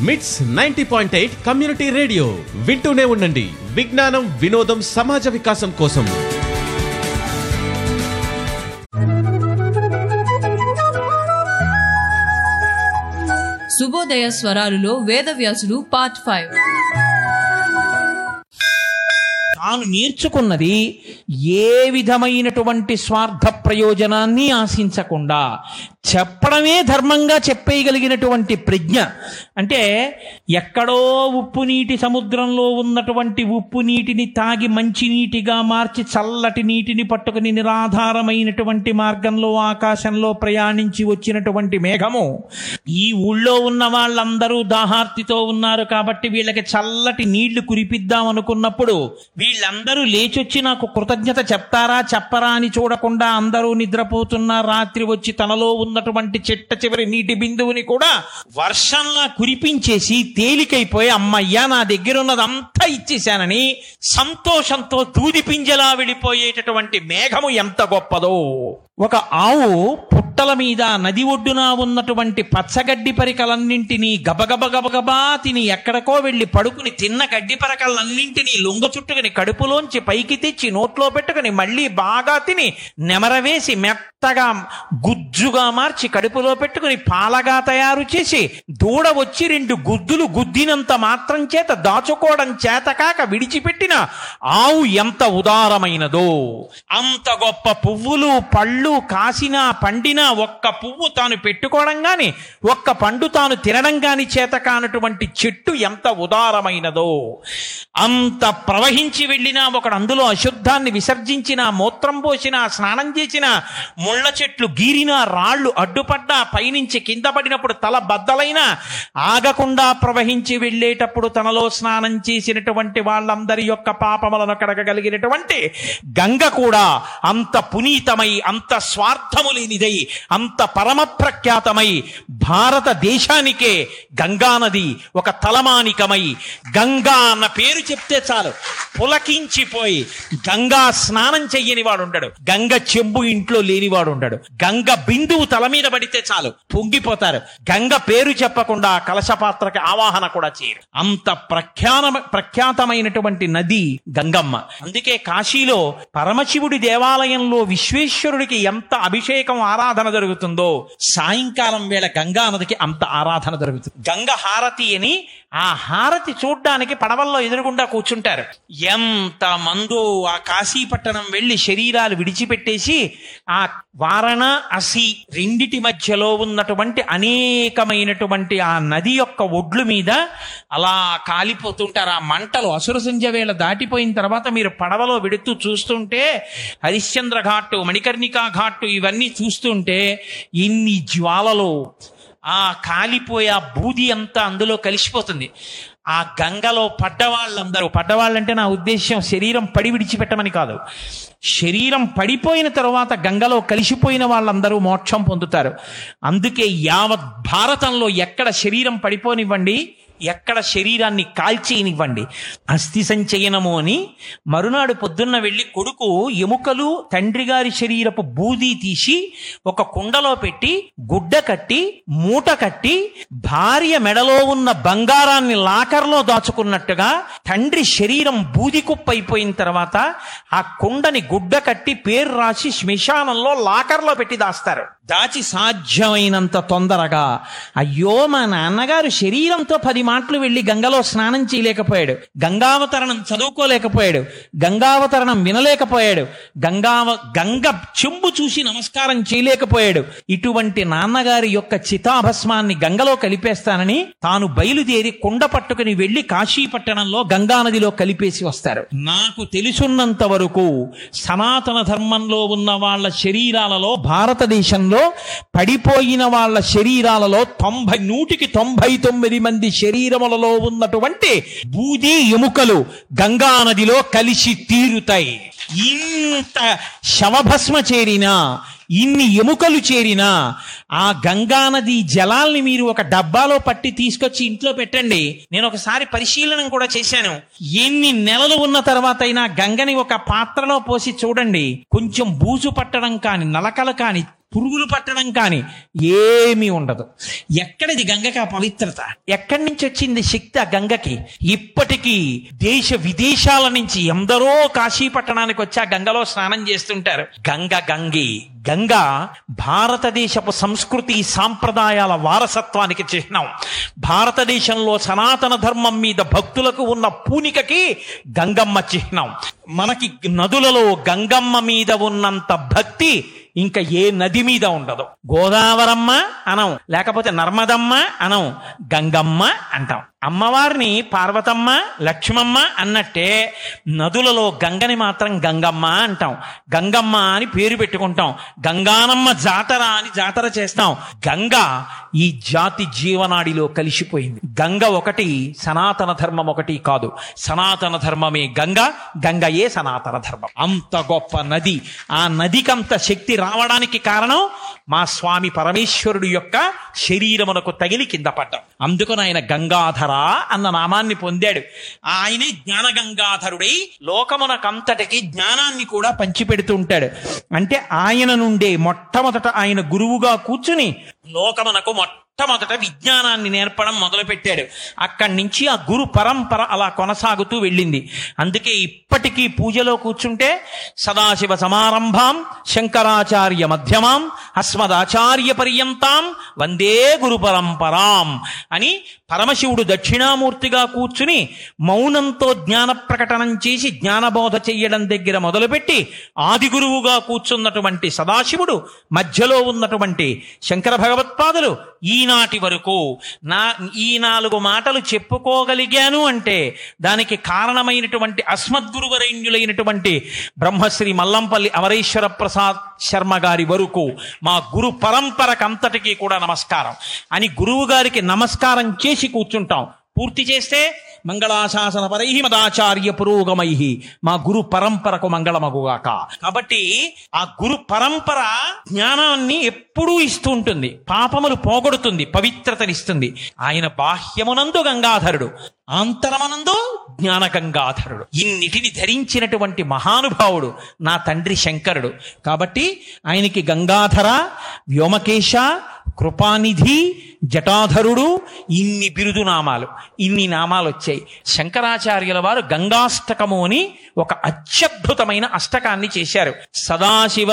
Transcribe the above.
మిట్స్ ninety point eight community radio వింటూనే ఉండండి విజ్ఞానం వినోదం సమాజ వికాసం కోసం శుభోదయ స్వరాలులో వేదవ్యాసుడు పార్ట్ ఫైవ్ తాను నేర్చుకున్నది ఏ విధమైనటువంటి స్వార్థ ప్రయోజనాన్ని ఆశించకుండా చెప్పడమే ధర్మంగా చెప్పేయగలిగినటువంటి ప్రజ్ఞ అంటే ఎక్కడో ఉప్పు నీటి సముద్రంలో ఉన్నటువంటి ఉప్పు నీటిని తాగి మంచి నీటిగా మార్చి చల్లటి నీటిని పట్టుకుని నిరాధారమైనటువంటి మార్గంలో ఆకాశంలో ప్రయాణించి వచ్చినటువంటి మేఘము ఈ ఊళ్ళో ఉన్న వాళ్ళందరూ దాహార్తితో ఉన్నారు కాబట్టి వీళ్ళకి చల్లటి నీళ్లు కురిపిద్దాం అనుకున్నప్పుడు వీళ్ళందరూ లేచొచ్చి నాకు కృతజ్ఞత చెప్తారా చెప్పరా అని చూడకుండా అందరూ నిద్రపోతున్న రాత్రి వచ్చి తనలో ఉన్నటువంటి చెట్ట చివరి నీటి బిందువుని కూడా వర్షంలా కురిపించేసి తేలికైపోయి అమ్మయ్యా నా దగ్గర ఉన్నదంతా ఇచ్చేశానని సంతోషంతో దూది పింజలా వెళ్ళిపోయేటటువంటి మేఘము ఎంత గొప్పదో ఒక ఆవు పుట్టల మీద నది ఒడ్డున ఉన్నటువంటి పచ్చగడ్డి పరికలన్నింటినీ గబగబ గబగబా తిని ఎక్కడికో వెళ్ళి పడుకుని తిన్న గడ్డి పరకలన్నింటినీ లొంగ చుట్టుకుని కడుపులోంచి పైకి తెచ్చి నోట్లో పెట్టుకుని మళ్ళీ బాగా తిని నెమరవేసి మెత్తగా గుజ్జుగా మార్చి కడుపులో పెట్టుకుని పాలగా తయారు చేసి దూడ వచ్చి రెండు గుద్దులు గుద్దినంత మాత్రం చేత దాచుకోవడం చేతకాక విడిచిపెట్టిన ఆవు ఎంత ఉదారమైనదో అంత గొప్ప పువ్వులు పళ్ళు కాసినా పండినా ఒక్క పువ్వు తాను పెట్టుకోవడం గాని ఒక్క పండు తాను తినడం గాని చేత కానటువంటి చెట్టు ఎంత ఉదారమైనదో అంత ప్రవహించి వెళ్ళినా ఒకడు అందులో అశుద్ధాన్ని విసర్జించిన మూత్రం పోసిన స్నానం చేసిన ముళ్ళ చెట్లు గీరిన రాళ్ళు అడ్డుపడ్డా పైనుంచి కింద పడినప్పుడు తల బద్దలైనా ఆగకుండా ప్రవహించి వెళ్ళేటప్పుడు తనలో స్నానం చేసినటువంటి వాళ్ళందరి యొక్క పాపములను కడగగలిగినటువంటి గంగ కూడా అంత పునీతమై అంత స్వార్థము లేనిదై అంత పరమ ప్రఖ్యాతమై భారతదేశానికే గంగానది ఒక తలమానికమై గంగా అన్న పేరు చెప్తే చాలు పులకించిపోయి గంగా స్నానం చెయ్యని వాడు ఉండడు గంగ చెంబు ఇంట్లో లేనివాడు ఉండడు గంగ బిందువు తల మీద పడితే చాలు పొంగిపోతారు గంగ పేరు చెప్పకుండా కలశపాత్రకి ఆవాహన కూడా చేయరు అంత ప్రఖ్యాన ప్రఖ్యాతమైనటువంటి నది గంగమ్మ అందుకే కాశీలో పరమశివుడి దేవాలయంలో విశ్వేశ్వరుడికి ఎంత అభిషేకం ఆరాధన జరుగుతుందో సాయంకాలం వేళ గంగా నదికి అంత ఆరాధన జరుగుతుంది గంగ హారతి అని ఆ హారతి చూడ్డానికి పడవల్లో ఎదురుగుండా కూర్చుంటారు ఎంత మందో ఆ కాశీపట్టణం వెళ్ళి శరీరాలు విడిచిపెట్టేసి ఆ వారణ అసి రెండిటి మధ్యలో ఉన్నటువంటి అనేకమైనటువంటి ఆ నది యొక్క ఒడ్లు మీద అలా కాలిపోతుంటారు ఆ మంటలు అసుర సంధ్య వేళ దాటిపోయిన తర్వాత మీరు పడవలో వెడుతూ చూస్తుంటే హరిశ్చంద్ర ఘాటు మణికర్ణికా ఘాటు ఇవన్నీ చూస్తుంటే ఇన్ని జ్వాలలు ఆ కాలిపోయే ఆ బూది అంతా అందులో కలిసిపోతుంది ఆ గంగలో పడ్డవాళ్ళందరూ పడ్డవాళ్ళంటే నా ఉద్దేశం శరీరం పడి విడిచిపెట్టమని కాదు శరీరం పడిపోయిన తర్వాత గంగలో కలిసిపోయిన వాళ్ళందరూ మోక్షం పొందుతారు అందుకే యావత్ భారతంలో ఎక్కడ శరీరం పడిపోనివ్వండి ఎక్కడ శరీరాన్ని కాల్చేయనివ్వండి అస్థి సంచయనము అని మరునాడు పొద్దున్న వెళ్ళి కొడుకు ఎముకలు తండ్రి గారి శరీరపు బూది తీసి ఒక కుండలో పెట్టి గుడ్డ కట్టి మూట కట్టి భార్య మెడలో ఉన్న బంగారాన్ని లాకర్లో దాచుకున్నట్టుగా తండ్రి శరీరం బూది కుప్ప అయిపోయిన తర్వాత ఆ కుండని గుడ్డ కట్టి పేరు రాసి శ్మశానంలో లాకర్లో పెట్టి దాస్తారు దాచి సాధ్యమైనంత తొందరగా అయ్యో మా నాన్నగారు శరీరంతో పది మాటలు వెళ్ళి గంగలో స్నానం చేయలేకపోయాడు గంగావతరణం చదువుకోలేకపోయాడు గంగావతరణం వినలేకపోయాడు గంగావ గంగ చెంబు చూసి నమస్కారం చేయలేకపోయాడు ఇటువంటి నాన్నగారి యొక్క చితాభస్మాన్ని గంగలో కలిపేస్తానని తాను బయలుదేరి కుండ పట్టుకుని వెళ్లి కాశీపట్టణంలో గంగానదిలో కలిపేసి వస్తారు నాకు తెలుసున్నంత వరకు సనాతన ధర్మంలో ఉన్న వాళ్ళ శరీరాలలో భారతదేశంలో పడిపోయిన వాళ్ళ శరీరాలలో తొంభై నూటికి తొంభై తొమ్మిది మంది శరీరములలో ఉన్నటువంటి బూది ఎముకలు గంగా నదిలో కలిసి తీరుతాయి ఇంత శవభస్మ చేరినా ఇన్ని ఎముకలు చేరినా ఆ గంగా నది జలాల్ని మీరు ఒక డబ్బాలో పట్టి తీసుకొచ్చి ఇంట్లో పెట్టండి నేను ఒకసారి పరిశీలన కూడా చేశాను ఎన్ని నెలలు ఉన్న తర్వాత అయినా గంగని ఒక పాత్రలో పోసి చూడండి కొంచెం బూజు పట్టడం కాని నలకలు కాని పురుగులు పట్టడం కాని ఏమీ ఉండదు ఎక్కడిది గంగకి ఆ పవిత్రత ఎక్కడి నుంచి వచ్చింది శక్తి ఆ గంగకి ఇప్పటికీ దేశ విదేశాల నుంచి ఎందరో కాశీ పట్టణానికి వచ్చి ఆ గంగలో స్నానం చేస్తుంటారు గంగ గంగి గంగ భారతదేశపు సంస్కృతి సాంప్రదాయాల వారసత్వానికి చిహ్నం భారతదేశంలో సనాతన ధర్మం మీద భక్తులకు ఉన్న పూనికకి గంగమ్మ చిహ్నం మనకి నదులలో గంగమ్మ మీద ఉన్నంత భక్తి ఇంకా ఏ నది మీద ఉండదు గోదావరమ్మ అనం లేకపోతే నర్మదమ్మ అనం గంగమ్మ అంటాం అమ్మవారిని పార్వతమ్మ లక్ష్మమ్మ అన్నట్టే నదులలో గంగని మాత్రం గంగమ్మ అంటాం గంగమ్మ అని పేరు పెట్టుకుంటాం గంగానమ్మ జాతర అని జాతర చేస్తాం గంగ ఈ జాతి జీవనాడిలో కలిసిపోయింది గంగ ఒకటి సనాతన ధర్మం ఒకటి కాదు సనాతన ధర్మమే గంగ గంగయే సనాతన ధర్మం అంత గొప్ప నది ఆ నదికంత శక్తి రావడానికి కారణం మా స్వామి పరమేశ్వరుడు యొక్క శరీరమునకు తగిలి కింద పడ్డం అందుకని ఆయన గంగాధర అన్న నామాన్ని పొందాడు ఆయనే జ్ఞాన గంగాధరుడై లోకమునకంతటికి జ్ఞానాన్ని కూడా పంచిపెడుతూ ఉంటాడు అంటే ఆయన నుండే మొట్టమొదట ఆయన గురువుగా కూర్చుని లోకమునకు మొట్టమొదట విజ్ఞానాన్ని నేర్పడం మొదలుపెట్టాడు అక్కడి నుంచి ఆ గురు పరంపర అలా కొనసాగుతూ వెళ్ళింది అందుకే ఇప్పటికీ పూజలో కూర్చుంటే సదాశివ సమారంభాం శంకరాచార్య మధ్యమాం అస్మదాచార్య పర్యంతాం వందే గురు పరంపరాం అని పరమశివుడు దక్షిణామూర్తిగా కూర్చుని మౌనంతో జ్ఞాన ప్రకటనం చేసి జ్ఞానబోధ చెయ్యడం దగ్గర మొదలుపెట్టి ఆది గురువుగా కూర్చున్నటువంటి సదాశివుడు మధ్యలో ఉన్నటువంటి శంకర భగవత్పాదులు ఈనాటి వరకు నా ఈ నాలుగు మాటలు చెప్పుకోగలిగాను అంటే దానికి కారణమైనటువంటి అస్మద్గురువరేణ్యులైనటువంటి బ్రహ్మశ్రీ మల్లంపల్లి అమరేశ్వర ప్రసాద్ శర్మ గారి వరకు మా గురు పరంపరకంతటికీ కూడా నమస్కారం అని గురువు గారికి నమస్కారం చేసి కూర్చుంటాం పూర్తి చేస్తే మంగళాశాసన పరై మదాచార్య పురోగమై మా గురు పరంపరకు మంగళమగుగాక కాబట్టి ఆ గురు పరంపర జ్ఞానాన్ని ఎప్పుడూ ఇస్తూ ఉంటుంది పాపములు పోగొడుతుంది పవిత్రతనిస్తుంది ఆయన బాహ్యమునందు గంగాధరుడు ఆంతరమనందు జ్ఞాన గంగాధరుడు ఇన్నిటిని ధరించినటువంటి మహానుభావుడు నా తండ్రి శంకరుడు కాబట్టి ఆయనకి గంగాధర వ్యోమకేశ కృపానిధి జటాధరుడు ఇన్ని బిరుదు నామాలు ఇన్ని నామాలు వచ్చాయి శంకరాచార్యుల వారు గంగాష్టకము అని ఒక అత్యద్భుతమైన అష్టకాన్ని చేశారు సదాశివ